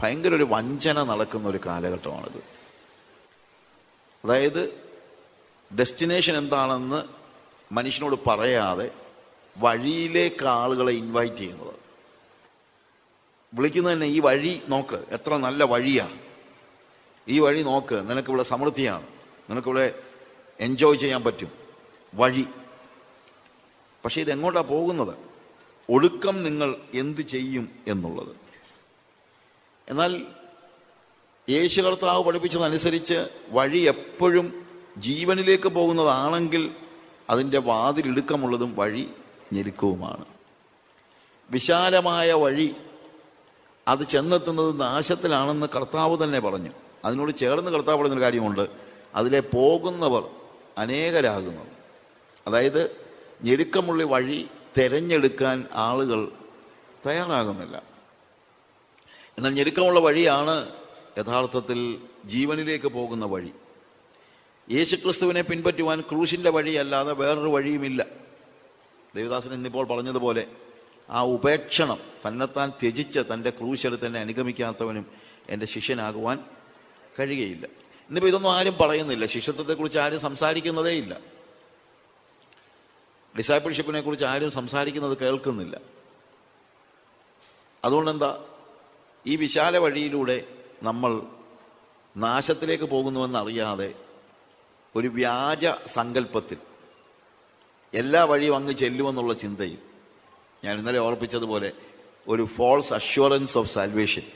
ഭയങ്കര ഒരു വഞ്ചന നടക്കുന്ന ഒരു കാലഘട്ടമാണിത് അതായത് ഡെസ്റ്റിനേഷൻ എന്താണെന്ന് മനുഷ്യനോട് പറയാതെ വഴിയിലേക്ക് ആളുകളെ ഇൻവൈറ്റ് ചെയ്യുന്നത് വിളിക്കുന്നത് തന്നെ ഈ വഴി നോക്ക് എത്ര നല്ല വഴിയാ ഈ വഴി നോക്ക് നിനക്കിവിടെ സമൃദ്ധിയാണ് നിനക്കിവിടെ എൻജോയ് ചെയ്യാൻ പറ്റും വഴി പക്ഷെ ഇത് എങ്ങോട്ടാ പോകുന്നത് ഒടുക്കം നിങ്ങൾ എന്ത് ചെയ്യും എന്നുള്ളത് എന്നാൽ യേശു കർത്താവ് പഠിപ്പിച്ചതനുസരിച്ച് വഴി എപ്പോഴും ജീവനിലേക്ക് പോകുന്നതാണെങ്കിൽ അതിൻ്റെ വാതിലിടുക്കമുള്ളതും വഴി ഞെരുക്കവുമാണ് വിശാലമായ വഴി അത് ചെന്നെത്തുന്നത് നാശത്തിലാണെന്ന് കർത്താവ് തന്നെ പറഞ്ഞു അതിനോട് ചേർന്ന് കർത്താവ് പറഞ്ഞൊരു കാര്യമുണ്ട് അതിലെ പോകുന്നവർ അനേകരാകുന്നു അതായത് ഞെരുക്കമുള്ള വഴി തിരഞ്ഞെടുക്കാൻ ആളുകൾ തയ്യാറാകുന്നില്ല എന്നാൽ ഞെരുക്കമുള്ള വഴിയാണ് യഥാർത്ഥത്തിൽ ജീവനിലേക്ക് പോകുന്ന വഴി യേശുക്രിസ്തുവിനെ പിൻപറ്റുവാൻ ക്രൂശിൻ്റെ വഴിയല്ലാതെ വേറൊരു വഴിയുമില്ല ദേവദാസൻ ഇന്നിപ്പോൾ പറഞ്ഞതുപോലെ ആ ഉപേക്ഷണം തന്നെത്താൻ ത്യജിച്ച് തൻ്റെ ക്രൂശെടുത്ത് തന്നെ അനുഗമിക്കാത്തവനും എൻ്റെ ശിഷ്യനാകുവാൻ കഴിയുകയില്ല ഇന്നിപ്പോൾ ഇതൊന്നും ആരും പറയുന്നില്ല ശിഷ്യത്വത്തെക്കുറിച്ച് ആരും സംസാരിക്കുന്നതേ ഇല്ല ഡിസൈപ്പിൾഷിപ്പിനെ കുറിച്ച് ആരും സംസാരിക്കുന്നത് കേൾക്കുന്നില്ല അതുകൊണ്ടെന്താ ഈ വിശാല വഴിയിലൂടെ നമ്മൾ നാശത്തിലേക്ക് പോകുന്നുവെന്നറിയാതെ ഒരു വ്യാജ സങ്കല്പത്തിൽ എല്ലാ വഴിയും അങ്ങ് ചെല്ലുമെന്നുള്ള ചിന്തയിൽ ഞാൻ ഇന്നലെ ഓർപ്പിച്ചതുപോലെ ഒരു ഫോൾസ് അഷ്വറൻസ് ഓഫ് സാൽവേഷൻ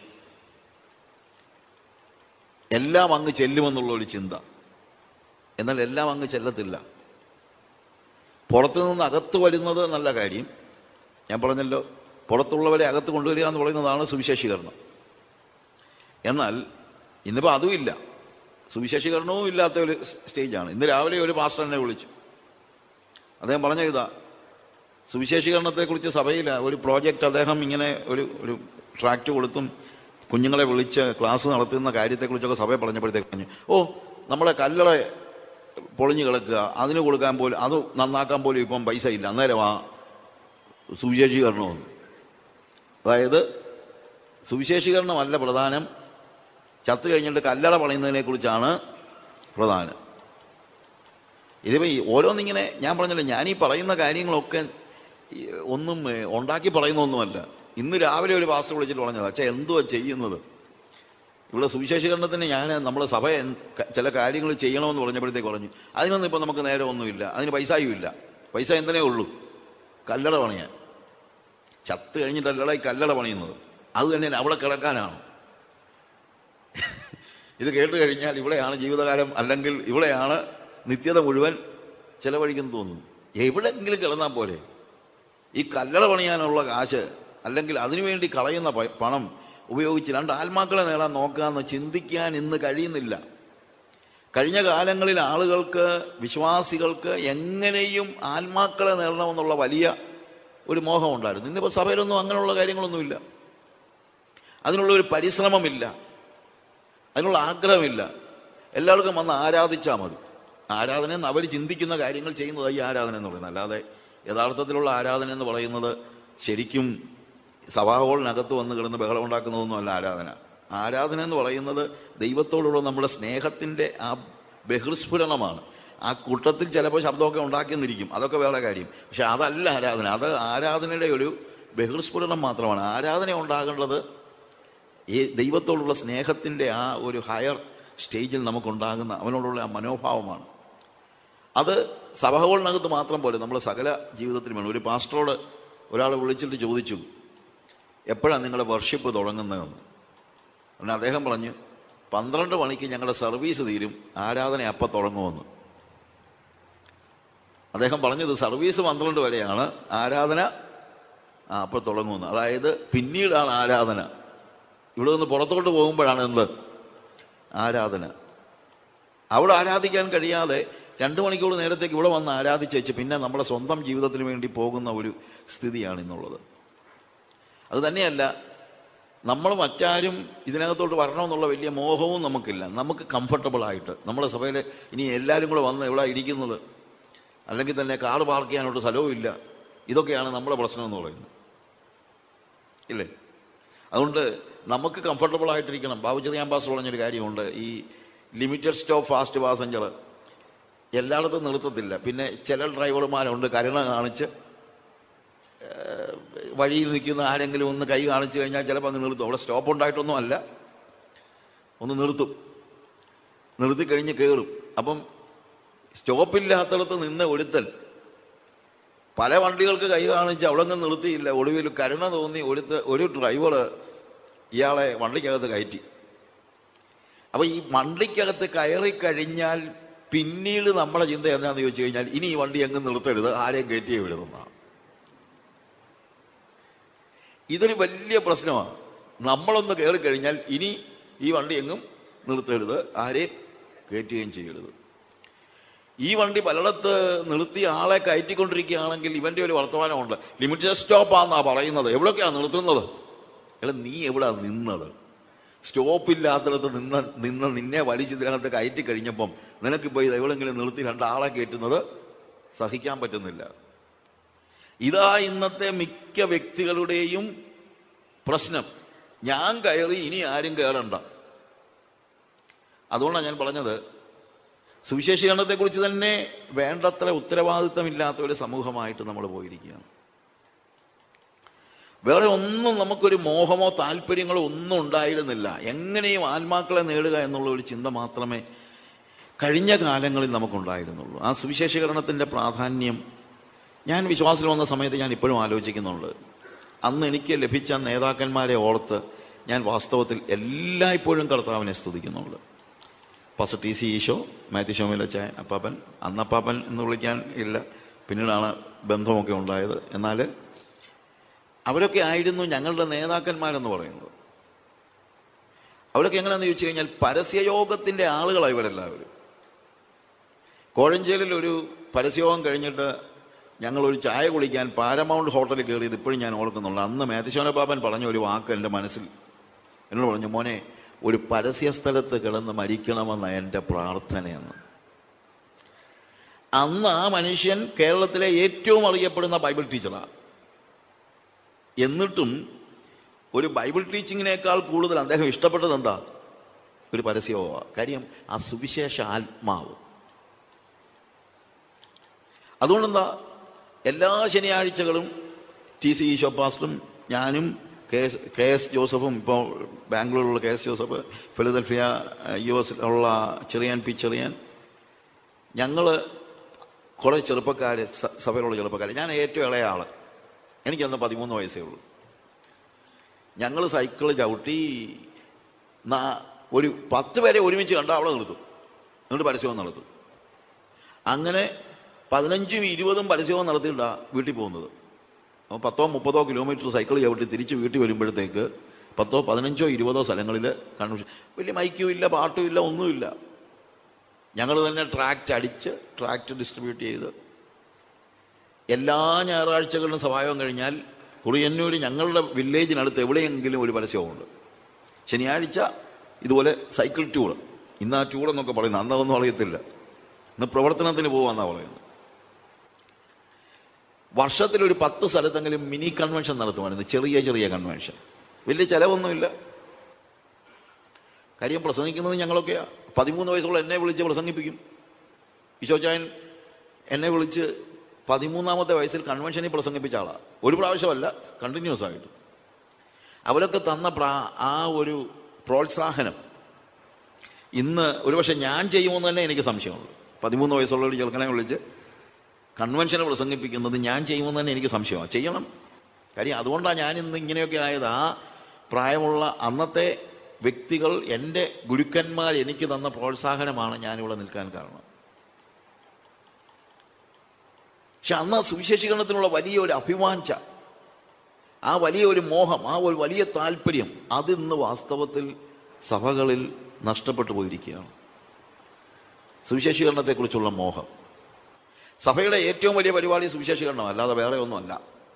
എല്ലാം അങ്ങ് ചെല്ലുമെന്നുള്ള ഒരു ചിന്ത എന്നാൽ എല്ലാം അങ്ങ് ചെല്ലത്തില്ല പുറത്തു നിന്ന് അകത്ത് വരുന്നത് നല്ല കാര്യം ഞാൻ പറഞ്ഞല്ലോ പുറത്തുള്ളവരെ അകത്ത് കൊണ്ടുവരിക എന്ന് പറയുന്നതാണ് സുവിശേഷീകരണം എന്നാൽ ഇന്നിപ്പോൾ അതുമില്ല സുവിശേഷീകരണവും ഇല്ലാത്ത ഒരു സ്റ്റേജാണ് ഇന്ന് രാവിലെ ഒരു പാസ്റ്റർ എന്നെ വിളിച്ചു അദ്ദേഹം പറഞ്ഞ ഇതാ സുവിശേഷീകരണത്തെക്കുറിച്ച് സഭയിൽ ഒരു പ്രോജക്റ്റ് അദ്ദേഹം ഇങ്ങനെ ഒരു ഒരു ട്രാക്റ്റ് കൊടുത്തും കുഞ്ഞുങ്ങളെ വിളിച്ച് ക്ലാസ് നടത്തുന്ന കാര്യത്തെക്കുറിച്ചൊക്കെ സഭയെ പറഞ്ഞപ്പോഴത്തേക്ക് പറഞ്ഞു ഓ നമ്മളെ കല്ലറ പൊളിഞ്ഞു കിടക്കുക അതിന് കൊടുക്കാൻ പോലും അത് നന്നാക്കാൻ പോലും ഇപ്പം പൈസ ഇല്ല അന്നേരം ആ സുവിശേഷീകരണമെന്ന് അതായത് സുവിശേഷീകരണമല്ല പ്രധാനം ചത്തു കഴിഞ്ഞിട്ട് കല്ലറ പണിയുന്നതിനെ കുറിച്ചാണ് പ്രധാനം ഇതിപ്പോൾ ഈ ഓരോന്നിങ്ങനെ ഞാൻ പറഞ്ഞല്ലോ ഞാൻ ഈ പറയുന്ന കാര്യങ്ങളൊക്കെ ഈ ഒന്നും ഏ, ഉണ്ടാക്കി പറയുന്നൊന്നുമല്ല ഇന്ന് രാവിലെ ഒരു പാസ്റ്റർ വിളിച്ചിട്ട് പറഞ്ഞത് അച്ഛാ എന്തുവാ ചെയ്യുന്നത് ഇവിടെ സുവിശേഷീകരണത്തിന് ഞാൻ നമ്മുടെ സഭ എൻ- ക- ചില കാര്യങ്ങൾ ചെയ്യണമെന്ന് പറഞ്ഞപ്പോഴത്തേക്ക് പറഞ്ഞു അതിനൊന്നും ഇപ്പം നമുക്ക് നേരെ ഒന്നുമില്ല അതിന് പൈസയും ഇല്ല പൈസ എന്തിനേ ഉള്ളൂ കല്ലട പണിയാൻ ചത്ത് കഴിഞ്ഞിട്ടല്ലട ഈ കല്ലട പണിയുന്നത് അത് തന്നെ അവിടെ കിടക്കാനാണ് ഇത് കേട്ട് കഴിഞ്ഞാൽ ഇവിടെയാണ് ജീവിതകാലം അല്ലെങ്കിൽ ഇവിടെയാണ് നിത്യത മുഴുവൻ ചെലവഴിക്കുന്നു തോന്നുന്നു എവിടെയെങ്കിലും കിടന്നാൽ പോലെ ഈ കല്ലറ പണിയാനുള്ള കാശ് അല്ലെങ്കിൽ അതിനുവേണ്ടി കളയുന്ന പ- പണം ഉപയോഗിച്ച് രണ്ട് ആത്മാക്കളെ നേടാൻ നോക്കാമെന്ന് ചിന്തിക്കാൻ ഇന്ന് കഴിയുന്നില്ല കഴിഞ്ഞ കാലങ്ങളിൽ ആളുകൾക്ക് വിശ്വാസികൾക്ക് എങ്ങനെയും ആത്മാക്കളെ നേടണമെന്നുള്ള വലിയ ഒരു മോഹം ഉണ്ടായിരുന്നു ഇന്നിപ്പോൾ സഭയിലൊന്നും അങ്ങനെയുള്ള കാര്യങ്ങളൊന്നുമില്ല അതിനുള്ള ഒരു പരിശ്രമമില്ല അതിനുള്ള ആഗ്രഹമില്ല എല്ലാവർക്കും വന്ന് ആരാധിച്ചാൽ മതി ആരാധന എന്ന് അവർ ചിന്തിക്കുന്ന കാര്യങ്ങൾ ചെയ്യുന്നതായി ഈ ആരാധന എന്ന് പറയുന്നത് അല്ലാതെ യഥാർത്ഥത്തിലുള്ള ആരാധന എന്ന് പറയുന്നത് ശരിക്കും സഭാഹോളിനകത്ത് വന്ന് കിടന്ന് ബഹളം ഉണ്ടാക്കുന്നതൊന്നുമല്ല ആരാധന ആരാധന എന്ന് പറയുന്നത് ദൈവത്തോടുള്ള നമ്മുടെ സ്നേഹത്തിൻ്റെ ആ ബഹിർസ്ഫുരണമാണ് ആ കൂട്ടത്തിൽ ചിലപ്പോൾ ശബ്ദമൊക്കെ ഉണ്ടാക്കിയെന്നിരിക്കും അതൊക്കെ വേറെ കാര്യം പക്ഷെ അതല്ല ആരാധന അത് ആരാധനയുടെ ഒരു ബഹിർസ്ഫുരണം മാത്രമാണ് ആരാധന ഉണ്ടാകേണ്ടത് ഈ ദൈവത്തോടുള്ള സ്നേഹത്തിൻ്റെ ആ ഒരു ഹയർ സ്റ്റേജിൽ നമുക്കുണ്ടാകുന്ന അവനോടുള്ള ആ മനോഭാവമാണ് അത് സഭകളിനകത്ത് മാത്രം പോലെ നമ്മുടെ സകല ജീവിതത്തിലും വേണം ഒരു പാസ്റ്ററോട് ഒരാൾ വിളിച്ചിട്ട് ചോദിച്ചു എപ്പോഴാണ് നിങ്ങളുടെ വർഷിപ്പ് തുടങ്ങുന്നതെന്ന് ഉടനെ അദ്ദേഹം പറഞ്ഞു പന്ത്രണ്ട് മണിക്ക് ഞങ്ങളുടെ സർവീസ് തീരും ആരാധന അപ്പം തുടങ്ങുമെന്ന് അദ്ദേഹം പറഞ്ഞത് സർവീസ് പന്ത്രണ്ട് വരെയാണ് ആരാധന ആ അപ്പോൾ തുടങ്ങുമെന്ന് അതായത് പിന്നീടാണ് ആരാധന ഇവിടെ നിന്ന് പുറത്തോട്ട് പോകുമ്പോഴാണ് എന്ത് ആരാധന അവിടെ ആരാധിക്കാൻ കഴിയാതെ രണ്ട് മണിക്കൂർ നേരത്തേക്ക് ഇവിടെ വന്ന് ആരാധിച്ചേച്ച് പിന്നെ നമ്മുടെ സ്വന്തം ജീവിതത്തിന് വേണ്ടി പോകുന്ന ഒരു സ്ഥിതിയാണ് ഇന്നുള്ളത് അത് തന്നെയല്ല നമ്മൾ മറ്റാരും ഇതിനകത്തോട്ട് വരണമെന്നുള്ള വലിയ മോഹവും നമുക്കില്ല നമുക്ക് കംഫർട്ടബിൾ ആയിട്ട് നമ്മുടെ സഭയിൽ ഇനി എല്ലാവരും കൂടെ വന്ന് ഇവിടെ ഇരിക്കുന്നത് അല്ലെങ്കിൽ തന്നെ കാർ പാർക്ക് ചെയ്യാനോട്ട് സ്ഥലവും ഇല്ല ഇതൊക്കെയാണ് നമ്മുടെ പ്രശ്നം എന്ന് പറയുന്നത് ഇല്ലേ അതുകൊണ്ട് നമുക്ക് കംഫർട്ടബിൾ ആയിട്ടിരിക്കണം ബാബുചെറി ക്യാമ്പാസ് പറഞ്ഞൊരു കാര്യമുണ്ട് ഈ ലിമിറ്റഡ് സ്റ്റോപ്പ് ഫാസ്റ്റ് പാസഞ്ചർ എല്ലായിടത്തും നിർത്തത്തില്ല പിന്നെ ചില ഡ്രൈവർമാരുണ്ട് കരുണ കാണിച്ച് ഏഹ്, വഴിയിൽ നിൽക്കുന്ന ആരെങ്കിലും ഒന്ന് കൈ കാണിച്ചു കഴിഞ്ഞാൽ ചിലപ്പോൾ അങ്ങ് നിർത്തും അവിടെ സ്റ്റോപ്പ് ഉണ്ടായിട്ടൊന്നും അല്ല ഒന്ന് നിർത്തും നിർത്തി കഴിഞ്ഞ് കയറും അപ്പം സ്റ്റോപ്പില്ലാത്തടത്ത് നിന്ന് ഒരുത്തൻ പല വണ്ടികൾക്ക് കൈ കാണിച്ച് അവിടെ നിന്ന് നിർത്തിയില്ല ഒടുവിൽ കരുണ തോന്നി ഒരുത്ത ഒരു ഡ്രൈവർ ഇയാളെ വണ്ടിക്കകത്ത് കയറ്റി അപ്പൊ ഈ വണ്ടിക്കകത്ത് കയറി കഴിഞ്ഞാൽ പിന്നീട് നമ്മുടെ ചിന്ത എന്താണെന്ന് ചോദിച്ചു കഴിഞ്ഞാൽ ഇനി ഈ വണ്ടി എങ്ങും നിർത്തരുത് ആരെയും കയറ്റിയേ വിടുന്നതാണ് ഇതൊരു വലിയ പ്രശ്നമാണ് നമ്മളൊന്ന് കയറി കഴിഞ്ഞാൽ ഇനി ഈ വണ്ടി എങ്ങും നിർത്തരുത് ആരെയും കയറ്റുകയും ചെയ്യരുത് ഈ വണ്ടി പലയിടത്ത് നിർത്തി ആളെ കയറ്റിക്കൊണ്ടിരിക്കുകയാണെങ്കിൽ ഇവന്റെ ഒരു വർത്തമാനമുണ്ട് ലിമിറ്റഡ് സ്റ്റോപ്പാന്നാ പറയുന്നത് എവിടെയൊക്കെയാ നിർത്തുന്നത് എടാ നീ എവിടാ നിന്നത് സ്റ്റോപ്പില്ലാത്തിടത്ത് നിന്ന നിന്ന് നിന്നെ വലിച്ചിതിനകത്ത് കയറ്റി കഴിഞ്ഞപ്പം നിനക്കിപ്പോൾ ഇത് എവിടെങ്കിലും നിർത്തി രണ്ടാളെ കയറ്റുന്നത് സഹിക്കാൻ പറ്റുന്നില്ല ഇതാ ഇന്നത്തെ മിക്ക വ്യക്തികളുടെയും പ്രശ്നം ഞാൻ കയറി ഇനി ആരും കയറണ്ട അതുകൊണ്ടാണ് ഞാൻ പറഞ്ഞത് സുവിശേഷീകരണത്തെക്കുറിച്ച് തന്നെ വേണ്ടത്ര ഉത്തരവാദിത്തമില്ലാത്ത ഒരു സമൂഹമായിട്ട് നമ്മൾ പോയിരിക്കുകയാണ് വേറെ ഒന്നും നമുക്കൊരു മോഹമോ താല്പര്യങ്ങളോ ഒന്നും ഉണ്ടായിരുന്നില്ല എങ്ങനെയും ആത്മാക്കളെ നേടുക എന്നുള്ള ഒരു ചിന്ത മാത്രമേ കഴിഞ്ഞ കാലങ്ങളിൽ നമുക്കുണ്ടായിരുന്നുള്ളൂ ആ സുവിശേഷീകരണത്തിൻ്റെ പ്രാധാന്യം ഞാൻ വിശ്വാസത്തിൽ വന്ന സമയത്ത് ഞാൻ ഇപ്പോഴും ആലോചിക്കുന്നുണ്ട് അന്ന് എനിക്ക് ലഭിച്ച നേതാക്കന്മാരെ ഓർത്ത് ഞാൻ വാസ്തവത്തിൽ എല്ലായ്പ്പോഴും കർത്താവിനെ സ്തുതിക്കുന്നുണ്ട് പസ ടി സി ഈശോ മാത്യു ശോമിലച്ചായൻ അപ്പാപ്പൻ അന്നപ്പാപ്പൻ എന്ന് വിളിക്കാൻ ഇല്ല പിന്നീടാണ് ബന്ധമൊക്കെ ഉണ്ടായത് എന്നാൽ അവരൊക്കെ ആയിരുന്നു ഞങ്ങളുടെ നേതാക്കന്മാരെന്ന് പറയുന്നത് അവരൊക്കെ എങ്ങനെയാണെന്ന് ചോദിച്ചു കഴിഞ്ഞാൽ പരസ്യയോഗത്തിൻ്റെ ആളുകളാണ് ഇവരെല്ലാവരും കോഴഞ്ചേലിൽ ഒരു പരസ്യയോഗം കഴിഞ്ഞിട്ട് ഞങ്ങളൊരു ചായ കുടിക്കാൻ പാരമൗണ്ട് ഹോട്ടലിൽ കയറിയത് ഇപ്പോഴും ഞാൻ ഓർക്കുന്നുള്ളൂ അന്ന് മാത്യശോന പാപ്പൻ പറഞ്ഞ ഒരു വാക്ക് എൻ്റെ മനസ്സിൽ എന്നോട് പറഞ്ഞു മോനെ ഒരു പരസ്യ സ്ഥലത്ത് കിടന്ന് മരിക്കണമെന്ന എൻ്റെ പ്രാർത്ഥനയെന്ന് അന്ന് ആ മനുഷ്യൻ കേരളത്തിലെ ഏറ്റവും അറിയപ്പെടുന്ന ബൈബിൾ ടീച്ചറാണ് എന്നിട്ടും ഒരു ബൈബിൾ ടീച്ചിങ്ങിനേക്കാൾ കൂടുതൽ അദ്ദേഹം ഇഷ്ടപ്പെട്ടത് എന്താ ഒരു പരസ്യമാണ് കാര്യം ആ സുവിശേഷ ആത്മാവ് അതുകൊണ്ടെന്താ എല്ലാ ശനിയാഴ്ചകളും ടി സി ഈശോ പാസ്റ്ററും ഞാനും കെ എസ് കെ എസ് ജോസഫും ഇപ്പോൾ ബാംഗ്ലൂരിലുള്ള K S Joseph Philadelphia U എസിലുള്ള ചെറിയാൻ പി ചെറിയാൻ ഞങ്ങൾ കുറേ ചെറുപ്പക്കാർ സഭയിലുള്ള ചെറുപ്പക്കാർ ഞാൻ ഏറ്റവും ഇളയ ആള് എനിക്കന്ന് പതിമൂന്ന് വയസ്സേ ഉള്ളൂ ഞങ്ങൾ സൈക്കിൾ ചവിട്ടി നാ- ഒരു പത്ത് പേരെ ഒരുമിച്ച് കണ്ടാൽ അവിടെ നിർത്തും എന്നിട്ട് പരസ്യവും നടത്തും അങ്ങനെ പതിനഞ്ചും ഇരുപതും പരസ്യവും നടത്തിയിട്ടാണ് വീട്ടിൽ പോകുന്നത് അപ്പോൾ പത്തോ മുപ്പതോ കിലോമീറ്റർ സൈക്കിൾ ചവിട്ടി തിരിച്ച് വീട്ടിൽ വരുമ്പോഴത്തേക്ക് പത്തോ പതിനഞ്ചോ ഇരുപതോ സ്ഥലങ്ങളിൽ കൺവെൻഷൻ വലിയ മൈക്കും ഇല്ല പാട്ടും ഇല്ല ഒന്നുമില്ല ഞങ്ങൾ തന്നെ ട്രാക്റ്റ് അടിച്ച് ട്രാക്റ്റ് ഡിസ്ട്രിബ്യൂട്ട് ചെയ്ത് എല്ലാ ഞായറാഴ്ചകളിലും സഭായോഗം കഴിഞ്ഞാൽ കുറിയന്നൂർ ഞങ്ങളുടെ വില്ലേജിനടുത്ത് എവിടെയെങ്കിലും ഒരു പരസ്യമുണ്ട് ശനിയാഴ്ച ഇതുപോലെ സൈക്കിൾ ടൂർ ഇന്ന് ആ ടൂർ എന്നൊക്കെ പറയുന്നത് അന്നതൊന്നും അറിയത്തില്ല ഇന്ന് പ്രവർത്തനത്തിന് പോവാന്നാ പറയുന്നത് വർഷത്തിൽ ഒരു പത്ത് സ്ഥലത്തെങ്കിലും മിനി കൺവെൻഷൻ നടത്തുമായിരുന്നു ചെറിയ ചെറിയ കൺവെൻഷൻ വലിയ ചിലവൊന്നുമില്ല കാര്യം പ്രസംഗിക്കുന്നത് ഞങ്ങളൊക്കെയാ പതിമൂന്ന് വയസ്സുള്ള എന്നെ വിളിച്ച് പ്രസംഗിപ്പിക്കും ഈശോച്ചായൻ എന്നെ വിളിച്ച് പതിമൂന്നാമത്തെ വയസ്സിൽ കൺവെൻഷനിൽ പ്രസംഗിപ്പിച്ച ആളാണ് ഒരു പ്രാവശ്യമല്ല കണ്ടിന്യൂസ് ആയിട്ട് അവരൊക്കെ തന്ന പ്രാ ആ ഒരു പ്രോത്സാഹനം ഇന്ന് ഒരുപക്ഷെ ഞാൻ ചെയ്യുമെന്ന് തന്നെ എനിക്ക് സംശയമുള്ളൂ പതിമൂന്ന് വയസ്സുള്ള ഒരു ചെറുക്കനെ വിളിച്ച് കൺവെൻഷനെ പ്രസംഗിപ്പിക്കുന്നത് ഞാൻ ചെയ്യുമെന്ന് തന്നെ എനിക്ക് സംശയമാണ് ചെയ്യണം കാര്യം അതുകൊണ്ടാണ് ഞാൻ ഇന്ന് ഇങ്ങനെയൊക്കെ ആയത് ആ പ്രായമുള്ള അന്നത്തെ വ്യക്തികൾ എൻ്റെ ഗുരുക്കന്മാർ എനിക്ക് തന്ന പ്രോത്സാഹനമാണ് ഞാനിവിടെ നിൽക്കാൻ കാരണം പക്ഷെ അന്ന് ആ സുവിശേഷീകരണത്തിനുള്ള വലിയ ഒരു അഭിവാഞ്ച ആ വലിയ ഒരു മോഹം ആ ഒരു വലിയ താല്പര്യം അതിന്ന് വാസ്തവത്തിൽ സഭകളിൽ നഷ്ടപ്പെട്ടു പോയിരിക്കുകയാണ് സുവിശേഷീകരണത്തെക്കുറിച്ചുള്ള മോഹം സഭയുടെ ഏറ്റവും വലിയ പരിപാടി സുവിശേഷീകരണം അല്ലാതെ വേറെ ഒന്നുമല്ല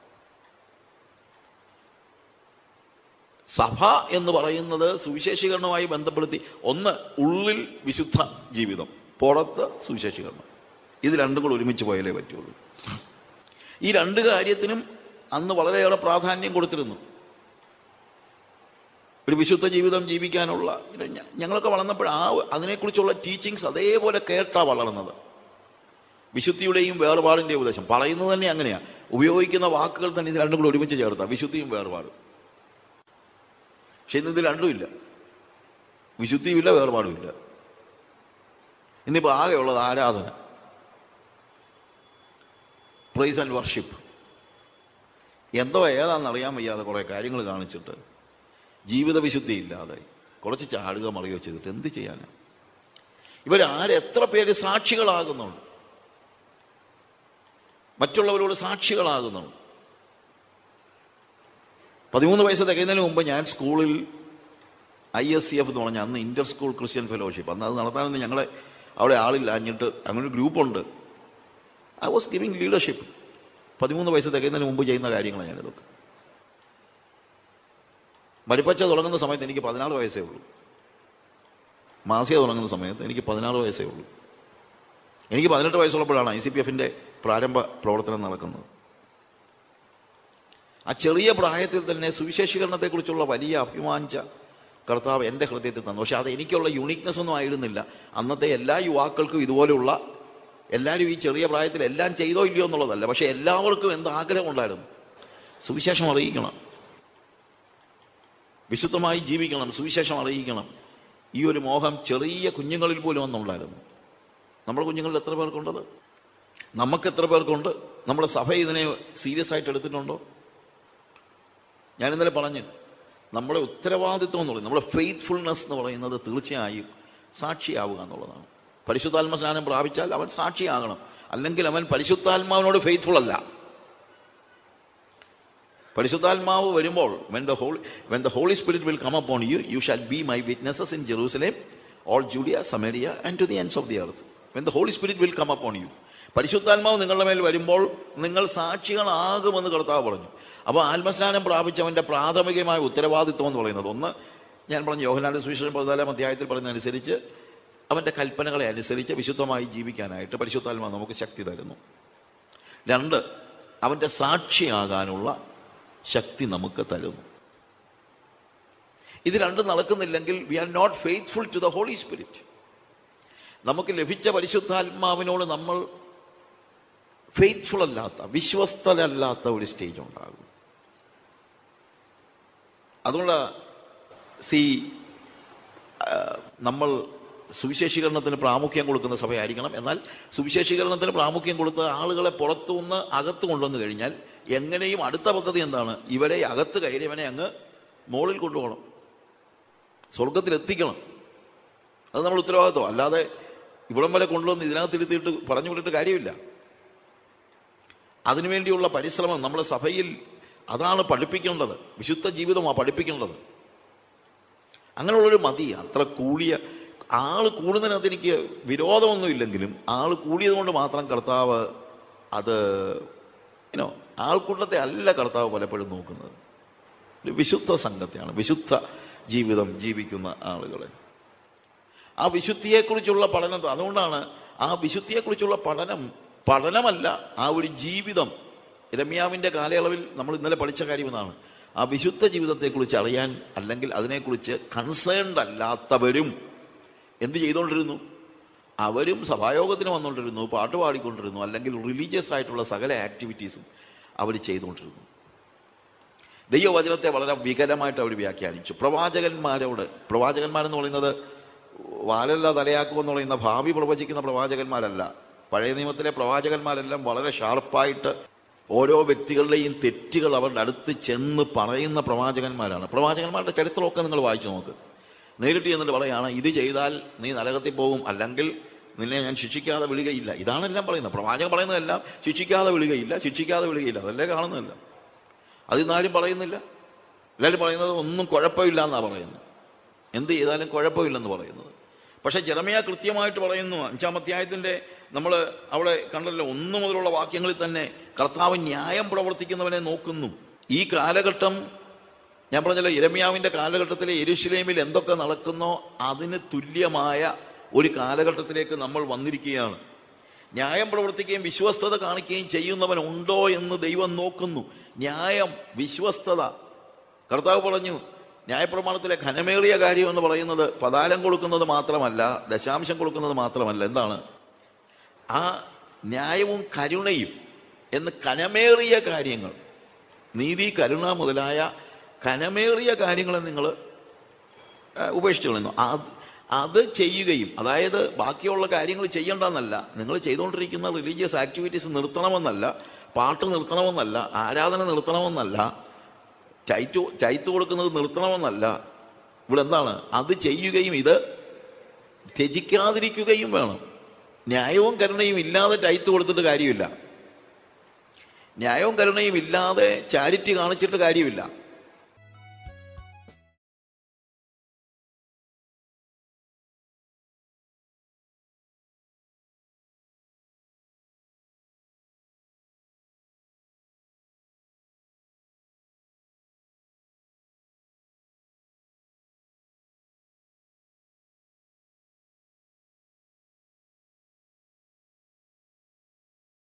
സഭ എന്ന് പറയുന്നത് സുവിശേഷീകരണവുമായി ബന്ധപ്പെടുത്തി ഒന്ന് ഉള്ളിൽ വിശുദ്ധ ജീവിതം പുറത്ത് സുവിശേഷീകരണം ഇത് രണ്ടും കൂടെ ഒരുമിച്ച് പോയാലേ പറ്റുള്ളൂ ഈ രണ്ട് കാര്യത്തിനും അന്ന് വളരെയേറെ പ്രാധാന്യം കൊടുത്തിരുന്നു ഒരു വിശുദ്ധ ജീവിതം ജീവിക്കാനുള്ള ഇത് ഞ- ഞങ്ങളൊക്കെ വളർന്നപ്പോൾ ആ അതിനെക്കുറിച്ചുള്ള ടീച്ചിങ്സ് അതേപോലെ കേട്ടാ വളർന്നത് വിശുദ്ധിയുടെയും വേർപാടിൻ്റെയും ഉപദേശം പറയുന്നത് തന്നെ അങ്ങനെയാണ് ഉപയോഗിക്കുന്ന വാക്കുകൾ തന്നെ ഇത് രണ്ടും കൂടി ഒരുമിച്ച് ചേർത്താം വിശുദ്ധിയും വേർപാടും പക്ഷെ ഇന്ന് ഇത് രണ്ടുമില്ല വിശുദ്ധിയുമില്ല വേർപാടുമില്ല ഇന്നിപ്പോൾ ആകെയുള്ളത് ആരാധന പ്രൈസ് ആൻഡ് വർഷിപ്പ് എന്തോ ഏതാണെന്ന് അറിയാൻ വയ്യാതെ കുറേ കാര്യങ്ങൾ കാണിച്ചിട്ട് ജീവിത വിശുദ്ധി ഇല്ലാതെ കുറച്ച് ചാടുക മറിയോ ചെയ്തിട്ട് എന്ത് ചെയ്യാനാണ് ഇവരാരെത്ര പേര് സാക്ഷികളാകുന്നുണ്ട് മറ്റുള്ളവരോട് സാക്ഷികളാകുന്നുണ്ട് പതിമൂന്ന് വയസ്സ് തികയുന്നതിന് മുമ്പ് ഞാൻ സ്കൂളിൽ ഐ എസ് സി എഫ് എന്ന് പറഞ്ഞ അന്ന് ഇന്റർ സ്കൂൾ ക്രിസ്ത്യൻ ഫെലോഷിപ്പ് അന്ന് അത് നടത്താനൊന്നും ഞങ്ങളെ അവിടെ ആളില്ല അഞ്ഞിട്ട് അങ്ങനെ ഒരു ഗ്രൂപ്പുണ്ട് ഐ വാസ് ഗിവിങ് ലീഡർഷിപ്പ് പതിമൂന്ന് വയസ്സ് തികയുന്നതിന് മുമ്പ് ചെയ്യുന്ന കാര്യങ്ങളാണ് ഞാനിതൊക്കെ മരിപ്പച്ച തുടങ്ങുന്ന സമയത്ത് എനിക്ക് പതിനാറ് വയസ്സേ ഉള്ളൂ മാസിക തുടങ്ങുന്ന സമയത്ത് എനിക്ക് പതിനാറ് വയസ്സേ ഉള്ളൂ എനിക്ക് പതിനെട്ട് വയസ്സുള്ളപ്പോഴാണ് ഐ സി പി എഫിൻ്റെ പ്രാരംഭ പ്രവർത്തനം നടക്കുന്നത് ആ ചെറിയ പ്രായത്തിൽ തന്നെ സുവിശേഷീകരണത്തെക്കുറിച്ചുള്ള വലിയ അഭിമാനിച്ച കർത്താവ് എൻ്റെ ഹൃദയത്തിൽ തന്നു പക്ഷെ അത് എനിക്കുള്ള യുണീക്നെസ് ഒന്നും ആയിരുന്നില്ല അന്നത്തെ എല്ലാ യുവാക്കൾക്കും ഇതുപോലെയുള്ള എല്ലാവരും ഈ ചെറിയ പ്രായത്തിൽ എല്ലാം ചെയ്തോ ഇല്ലയോ എന്നുള്ളതല്ല പക്ഷെ എല്ലാവർക്കും എന്ത് ആഗ്രഹം ഉണ്ടായിരുന്നു സുവിശേഷം അറിയിക്കണം വിശുദ്ധമായി ജീവിക്കണം സുവിശേഷം അറിയിക്കണം ഈ ഒരു മോഹം ചെറിയ കുഞ്ഞുങ്ങളിൽ പോലും ഒന്നുണ്ടായിരുന്നു നമ്മുടെ കുഞ്ഞുങ്ങളിൽ എത്ര പേർക്കുണ്ടത് നമുക്ക് എത്ര പേർക്കുണ്ട് നമ്മുടെ സഭ ഇതിനെ സീരിയസ് ആയിട്ട് എടുത്തിട്ടുണ്ടോ ഞാൻ ഇന്നലെ പറഞ്ഞ് നമ്മുടെ ഉത്തരവാദിത്വം എന്ന് പറയുന്നത് നമ്മുടെ ഫെയ്ത്ത്ഫുൾനെസ് എന്ന് പറയുന്നത് തീർച്ചയായും സാക്ഷിയാവുക എന്നുള്ളതാണ് പരിശുദ്ധാത്മ സ്നാനം പ്രാപിച്ചാൽ അവൻ സാക്ഷിയാകണം അല്ലെങ്കിൽ അവൻ പരിശുദ്ധാത്മാവിനോട് ഫെയ്ത്ത്ഫുൾ അല്ല പരിശുദ്ധാത്മാവ് വരുമ്പോൾ when the holy when the holy spirit will come upon you you shall be my witnesses in jerusalem all judea samaria and to the ends of the earth when the holy spirit will come upon you പരിശുദ്ധാത്മാവ് നിങ്ങളുടെ മേൽ വരുമ്പോൾ നിങ്ങൾ സാക്ഷികളാകുമെന്ന് കർത്താവ് പറഞ്ഞു അപ്പോൾ ആത്മസ്നാനം പ്രാപിച്ചവന്റെ പ്രാഥമികമായ ഉത്തരവാദിത്വം എന്ന് പറയുന്നത് ഒന്ന് ഞാൻ പറഞ്ഞു യോഹനാന്റെ സുവിശേഷം പതിനാലാം അധ്യായത്തിൽ പറയുന്നതനുസരിച്ച് അവന്റെ കൽപ്പനകളെ അനുസരിച്ച് വിശുദ്ധമായി ജീവിക്കാനായിട്ട് പരിശുദ്ധാത്മാവ് നമുക്ക് ശക്തി തരുന്നു രണ്ട് അവന്റെ സാക്ഷിയാകാനുള്ള ശക്തി നമുക്ക് തരുന്നു ഇത് രണ്ടും നടക്കുന്നില്ലെങ്കിൽ we are not faithful to the Holy Spirit നമുക്ക് ലഭിച്ച പരിശുദ്ധാത്മാവിനോട് നമ്മൾ ഫെയ്ത്ത്ഫുൾ അല്ലാത്ത വിശ്വസ്തരല്ലാത്ത ഒരു സ്റ്റേജ് ഉണ്ടാകും അതുകൊണ്ട് സി നമ്മൾ സുവിശേഷീകരണത്തിന് പ്രാമുഖ്യം കൊടുക്കുന്ന സഭയായിരിക്കണം എന്നാൽ സുവിശേഷീകരണത്തിന് പ്രാമുഖ്യം കൊടുത്ത ആളുകളെ പുറത്തുനിന്ന് അകത്ത് കൊണ്ടുവന്നു കഴിഞ്ഞാൽ എങ്ങനെയും അടുത്ത പദ്ധതി എന്താണ് ഇവരെ അകത്ത് കയറിയവനെ അങ്ങ് മുകളിൽ കൊണ്ടുപോകണം സ്വർഗത്തിൽ എത്തിക്കണം അത് നമ്മൾ ഉത്തരവാദിത്വം അല്ലാതെ ഇവിടം വരെ കൊണ്ടുവന്ന് ഇതിനകത്ത് ഇരുത്തിയിട്ട് പറഞ്ഞു വിട്ടിട്ട് കാര്യമില്ല അതിനുവേണ്ടിയുള്ള പരിശ്രമം നമ്മുടെ സഭയിൽ അതാണ് പഠിപ്പിക്കേണ്ടത് വിശുദ്ധ ജീവിതമാണ് പഠിപ്പിക്കേണ്ടത് അങ്ങനെയുള്ളൊരു മതി അത്ര കൂടിയ ആൾ കൂടുന്നതിനകത്ത് എനിക്ക് വിരോധമൊന്നും ഇല്ലെങ്കിലും ആൾ കൂടിയത് കൊണ്ട് മാത്രം കർത്താവ് അത് ഇനോ ആൾക്കൂട്ടത്തെ അല്ല കർത്താവ് പലപ്പോഴും നോക്കുന്നത് ഒരു വിശുദ്ധ സംഘത്തെയാണ് വിശുദ്ധ ജീവിതം ജീവിക്കുന്ന ആളുകളെ ആ വിശുദ്ധിയെക്കുറിച്ചുള്ള പഠനം അതുകൊണ്ടാണ് ആ വിശുദ്ധിയെക്കുറിച്ചുള്ള പഠനം പഠനമല്ല ആ ഒരു ജീവിതം രമ്യാവിൻ്റെ കാലയളവിൽ നമ്മൾ ഇന്നലെ പഠിച്ച കാര്യം എന്നാണ് ആ വിശുദ്ധ ജീവിതത്തെക്കുറിച്ച് അറിയാൻ അല്ലെങ്കിൽ അതിനെക്കുറിച്ച് കൺസേൺഡ് അല്ലാത്തവരും എന്ത് ചെയ്തുകൊണ്ടിരുന്നു അവരും സഭായോഗത്തിന് വന്നുകൊണ്ടിരുന്നു പാട്ട് പാടിക്കൊണ്ടിരുന്നു അല്ലെങ്കിൽ റിലീജിയസ് ആയിട്ടുള്ള സകല ആക്ടിവിറ്റീസും അവർ ചെയ്തുകൊണ്ടിരുന്നു ദൈവവചനത്തെ വളരെ വികലമായിട്ട് അവർ വ്യാഖ്യാനിച്ചു പ്രവാചകന്മാരോട് പ്രവാചകന്മാരെന്ന് പറയുന്നത് വാലല്ല തലയാക്കുമെന്ന് പറയുന്ന ഭാവി പ്രവചിക്കുന്ന പ്രവാചകന്മാരല്ല പഴയ നിയമത്തിലെ പ്രവാചകന്മാരെല്ലാം വളരെ ഷാർപ്പായിട്ട് ഓരോ വ്യക്തികളുടെയും തെറ്റുകൾ അവരുടെ അടുത്ത് ചെന്ന് പറയുന്ന പ്രവാചകന്മാരാണ് പ്രവാചകന്മാരുടെ ചരിത്രമൊക്കെ നിങ്ങൾ വായിച്ചു നോക്ക് നേരിട്ട് ചെന്നിട്ട് പറയാണ് ഇത് ചെയ്താൽ നീ നരകത്തിൽ പോകും അല്ലെങ്കിൽ നിന്നെ ഞാൻ ശിക്ഷിക്കാതെ വിടുകയില്ല ഇതാണ് എല്ലാം പറയുന്നത് പ്രവാചകൻ പറയുന്നതെല്ലാം ശിക്ഷിക്കാതെ വിടുകയില്ല ശിക്ഷിക്കാതെ വിടുകയില്ല അതല്ലേ കാണുന്നില്ല അതിന്നാരും പറയുന്നില്ല എല്ലാവരും പറയുന്നത് ഒന്നും കുഴപ്പമില്ല എന്നാണ് പറയുന്നത് എന്ത് ചെയ്താലും കുഴപ്പമില്ലെന്ന് പറയുന്നത് പക്ഷെ ജെറമയ കൃത്യമായിട്ട് പറയുന്നു അഞ്ചാം അധ്യായത്തിന്റെ നമ്മൾ അവിടെ കണ്ടല്ലോ ഒന്നു മുതലുള്ള വാക്യങ്ങളിൽ തന്നെ കർത്താവ് ന്യായം പ്രവർത്തിക്കുന്നവനെ നോക്കുന്നു ഈ കാലഘട്ടം ഞാൻ പറഞ്ഞല്ലോ ഇരമ്യാവിന്റെ കാലഘട്ടത്തിലെ എരുശലേമിൽ എന്തൊക്കെ നടക്കുന്നോ അതിന് തുല്യമായ ഒരു കാലഘട്ടത്തിലേക്ക് നമ്മൾ വന്നിരിക്കുകയാണ് ന്യായം പ്രവർത്തിക്കുകയും വിശ്വസ്തത കാണിക്കുകയും ചെയ്യുന്നവൻ ഉണ്ടോ എന്ന് ദൈവം നോക്കുന്നു ന്യായം വിശ്വസ്തത കർത്താവ് പറഞ്ഞു ന്യായപ്രമാണത്തിലെ ഘനമേറിയ കാര്യം എന്ന് പറയുന്നത് പതാലം കൊടുക്കുന്നത് മാത്രമല്ല ദശാംശം കൊടുക്കുന്നത് മാത്രമല്ല എന്താണ് ആ ന്യായവും കരുണയും എന്ന് കനമേറിയ കാര്യങ്ങൾ നീതി കരുണ മുതലായ കനമേറിയ കാര്യങ്ങളെ നിങ്ങൾ ഉപേക്ഷിച്ചു കളയുന്നു അത് അത് ചെയ്യുകയും അതായത് ബാക്കിയുള്ള കാര്യങ്ങൾ ചെയ്യണ്ടെന്നല്ല നിങ്ങൾ ചെയ്തുകൊണ്ടിരിക്കുന്ന റിലീജിയസ് ആക്ടിവിറ്റീസ് നിർത്തണമെന്നല്ല പാട്ട് നിർത്തണമെന്നല്ല ആരാധന നിർത്തണമെന്നല്ല ചൈറ്റ് ചൈത്ത് കൊടുക്കുന്നത് നിർത്തണമെന്നല്ല ഇവിടെ എന്താണ് അത് ചെയ്യുകയും ഇത് ത്യജിക്കാതിരിക്കുകയും വേണം ന്യായവും കരുണയും ഇല്ലാതെ ചൈത്ത് കൊടുത്തിട്ട് കാര്യമില്ല ന്യായവും കരുണയും ഇല്ലാതെ ചാരിറ്റി കാണിച്ചിട്ട് കാര്യമില്ല